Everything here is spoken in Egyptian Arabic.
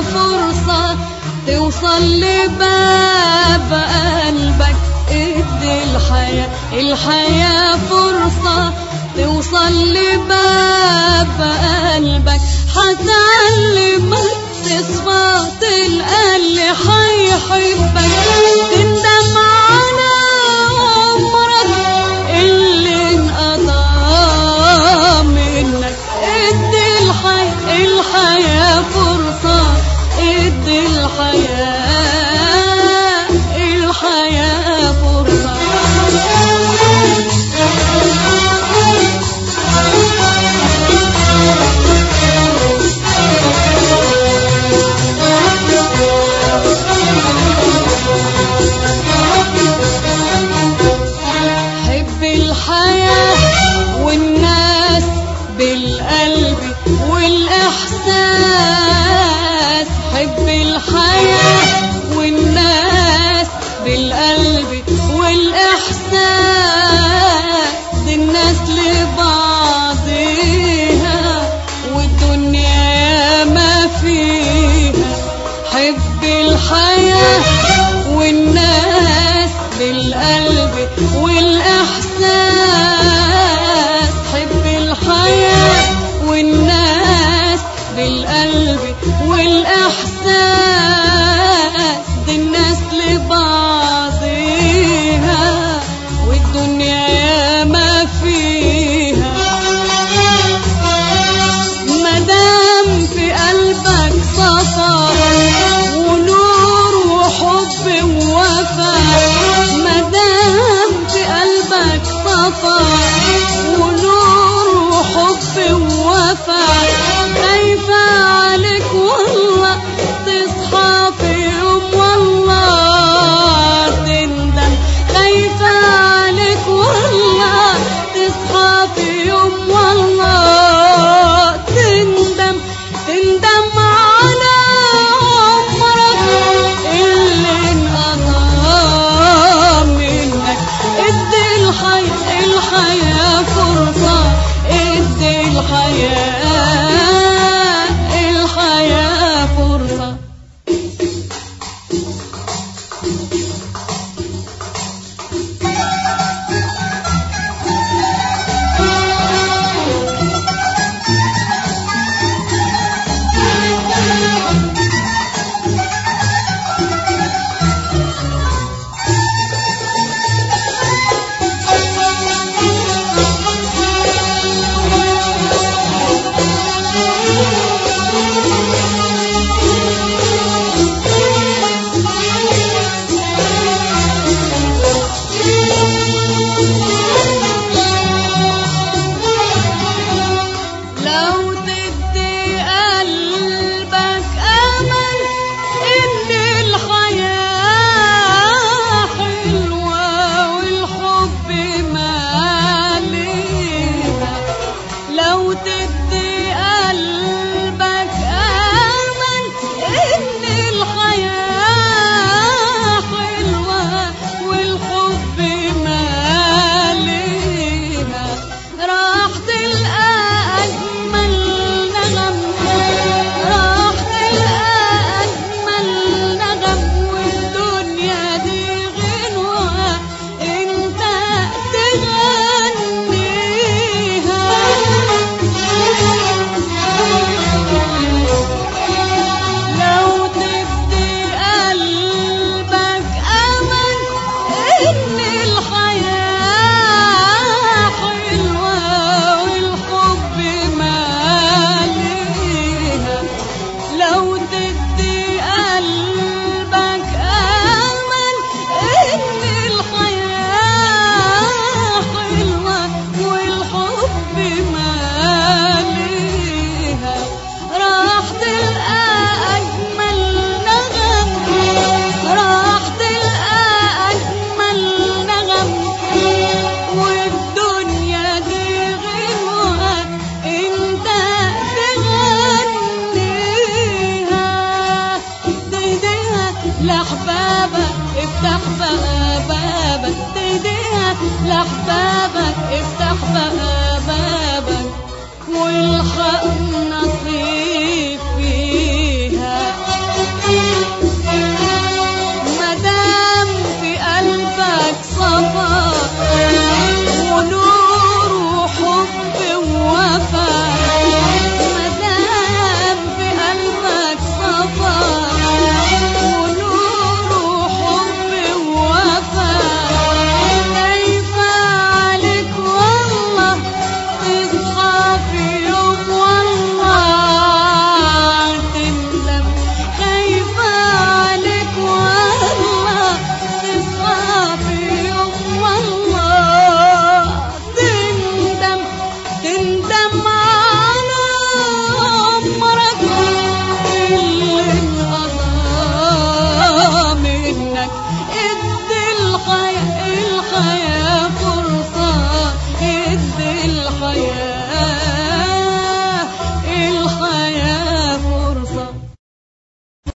فرصة توصل لباب قلبك ادي الحياة الحياة فرصة توصل لباب قلبك هتعلمك تصفى تلقى اللي حيحبك تندم على عمرك اللي انقضى منك ادي الحياة الحياة فرصة ادي الحياة الحياة فرصة حب الحياة والناس بالقلب والإحساس حب الحياة والناس بالقلب والإحساس دي الناس لبعضها والدنيا ما فيها حب الحياة والناس بالقلب والإحساس حب الحياة والناس بالقلب والإحساس دي الناس لبعضها والدنيا ما فيها مدام في قلبك صفا ونور وحب ووفا مدام في قلبك صفا ونور وحب ووفا خايفة عليك والله تصحى في يوم والله تندم خايفة عليك والله تصحى في يوم والله تندم تندم على عمرك اللي انقضى منك ادي الحياة الحياة فرصة ادي الحياة الحياة فرصة لو تدي قلبك أمل إن الحياة حلوة والحب ماليها لو تدي قلبك أمل إن الحياة حلوة والحب ماليها راح تلقى أجمل نغم راح تلقى أجمل نغم والدنيا دي غنوة انت تغنيها لو تدي قلبك أمل إن الحياة حلوة والحب ماليها لو تدي قلبك أمل إن الحياة حلوة والحب ماليها راح تلقى أجمل نغم راح تلقى أجمل نغم والدنيا دي غنوة انت تغنيها تديها لأحبابك افتح بقى بابك تديها لأحبابك افتح بقى بابك والحق نصيب فيها ورد الحياة